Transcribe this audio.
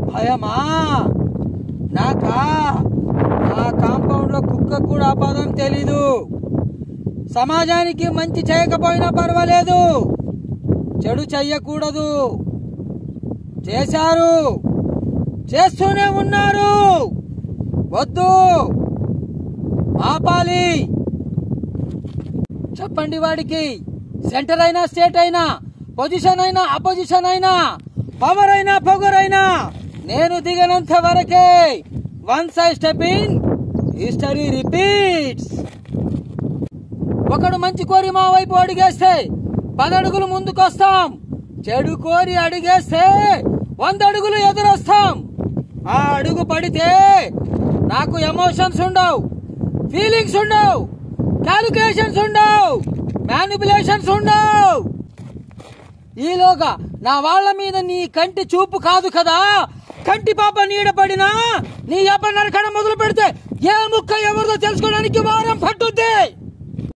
భయమా నాకా నా కాంపౌండ్ లో కుక్క కూడా ఆ పదం తెలీదు సమాజానికి మంచి చేయకపోయినా పర్వాలేదు చెడు చెయ్యకూడదు చేశారు చేస్తూనే ఉన్నారు వద్దు ఆపాలి చెప్పండి వాడికి సెంటర్ అయినా స్టేట్ అయినా పొజిషన్ అయినా అపోజిషన్ అయినా పవర్ అయినా పొగర్ అయినా నేను దిగనంత వరకే once I step in history repeats ఒకడు మంచి కోరి మా వైపు అడిగేస్తే పదడుగులు ముందుకొస్తాం చెడు కోరి అడిగేస్తే వంద అడుగులు ఎదురొస్తాం ఆ అడుగు పడితే నాకు ఎమోషన్స్ ఉండవు ఫీలింగ్స్ ఉండవు క్యాలిక్యులేషన్స్ ఉండవు మ్యానిపులేషన్స్ ఉండవు ఈలోగా నా వాళ్ళ మీద నీ కంటి చూపు కాదు కదా కంటి పాప నీడ పడినా నీ అబ్బ నరకడం మొదలు పెడితే ఏ ముక్క ఎవరిదో తెలుసుకోవడానికి వారం పట్టుద్ది